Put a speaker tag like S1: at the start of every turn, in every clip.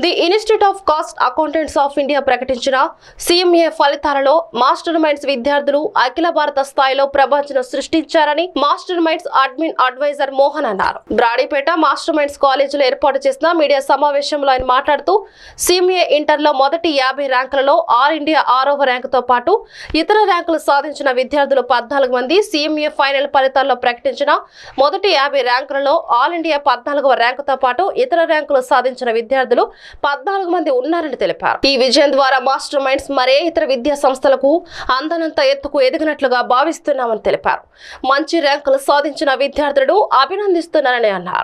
S1: the institute of cost accountants of India ప్రకటించిన CMA ఫలితాలలో master minds విద్యార్థులు అఖిల భారత స్థాయిలో ప్రపంచం సృష్టించారని master minds admin advisor Mohan అన్నారు బ్రాడీపేట మాస్టర్ మైండ్స్ కాలేజీలో ఏర్పాటు చేసిన మీడియా సమావేశంలో ఆయన మాట్లాడుతూ సీఎంఏ ఇంటర్లో మొదటి యాభై ర్యాంకులలో ఆల్ ఇండియా ఆరవ ర్యాంకుతో పాటు ఇతర ర్యాంకులు సాధించిన విద్యార్థులు పద్నాలుగు మంది సీఎంఏ ఫైనల్ ఫలితాల్లో ప్రకటించిన మొదటి యాభై ర్యాంకులలో ఆల్ ఇండియా పద్నాలుగవ ర్యాంకుతో పాటు ఇతర ర్యాంకులు సాధించిన విద్యార్థులు పద్నాలుగు మంది ఉన్నారని తెలిపారు ఈ విజయం ద్వారా మాస్టర్ మైండ్స్ మరే ఇతర విద్యా సంస్థలకు అందనంత ఎత్తుకు ఎదిగినట్లుగా భావిస్తున్నామని తెలిపారు మంచి ర్యాంకులు సాధించిన విద్యార్థులను అభినందిస్తున్నారని అన్నారు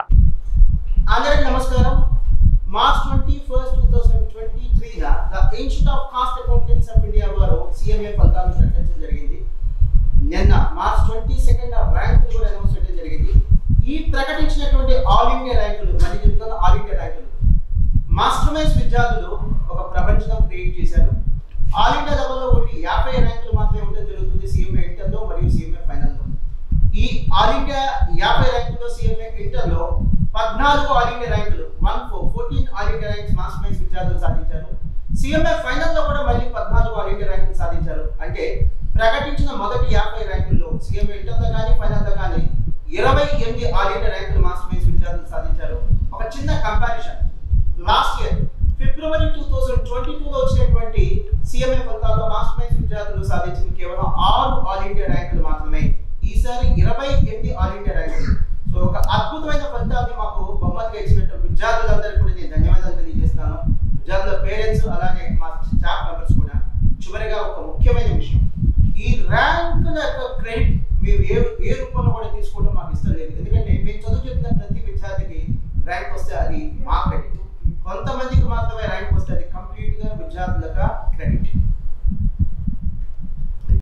S2: అందరికి నమస్కారం March twenty first two thousand twenty three the institute of cost accountants of India వారు సిఎంఏ ఫలితాలను ప్రకటించడం జరిగింది నిన్న మార్చ్ ట్వంటీ సెకండ్ ర్యాంకులు కూడా అనౌన్స్ చేయడం జరిగింది ఈ ప్రకటించినటువంటి ఆల్ ఇండియా ర్యాంకులు మళ్ళీ చెప్తున్న ఆల్ ఇండియా ర్యాంకులు మాస్టర్ మైన్స్ విద్యార్థులు ఒక ప్రపంచం క్రియేట్ చేశారు ఆల్ ఇండియా లెవెల్లో ఒకటి యాభై ర్యాంకులు మాత్రమే ఉండడం జరుగుతుంది సిఎంఏ ఇంటర్లో మరియు సిఎంఏ ఫైనల్లో ఈ ఆల్ ఇండియా యాభై ర్యాంకుల్లో సిఎంఏ ఇంటర్లో పద్నాలుగు ఆల్ ఇండియా ర్యాంకులు one four fourteen all India ranks master minds విద్యార్థులు సాధించారు సిఎంఏ ఫైనల్లో కూడా మళ్ళీ పద్నాలుగు ఆల్ ఇండియా ర్యాంకులు సాధించారు అంటే ప్రకటించిన మొదటి యాభై ర్యాంకుల్లో సిఎంఏ ఇంటర్లో కానీ ఫైనల్లో కానీ ఇరవై ఎనిమిది ఆల్ ఇండియా ర్యాంకులు మాస్ మైన్స్ విద్యార్థులు సాధించారు ఒక చిన్న comparison last year February two thousand twenty టూలో వచ్చినటువంటి సిఎంఏ ఫలితాల్లో మాస్ మైన్స్ విద్యార్థులు సాధించింది కేవలం ఆరు ఆల్ ఇండియా ర్యాంకులు మాత్రమే ఈసారి ఇరవై ఎనిమిది ఆల్ ఇండియా ర్యాంకులు సో ఒక అద్భుతమైన ఫలితాన్ని మాకు బహుమతిగా ఇచ్చినట్టు విద్యార్థులందరికీ కూడా నేను ధన్యవాదాలు తెలియజేస్తున్నాను విద్యార్థుల పేరెంట్స్ అలానే మా స్టాఫ్ మెంబర్స్ కూడా చివరిగా ఒక ముఖ్యమైన విషయం ఈ ర్యాంకుల యొక్క క్రెడిట్ మేము ఏ ఏ రూపంలో కూడా తీసుకోవడం మాకు ఇష్టం లేదు ఎందుకంటే మేము చదువు చెప్పిన ప్రతి విద్యార్థికి ర్యాంక్ వస్తే అది మా క్రెడిట్ కొంతమందికి మాత్రమే ర్యాంక్ వస్తే అది కంప్లీట్గా విద్యార్థుల క్రెడిట్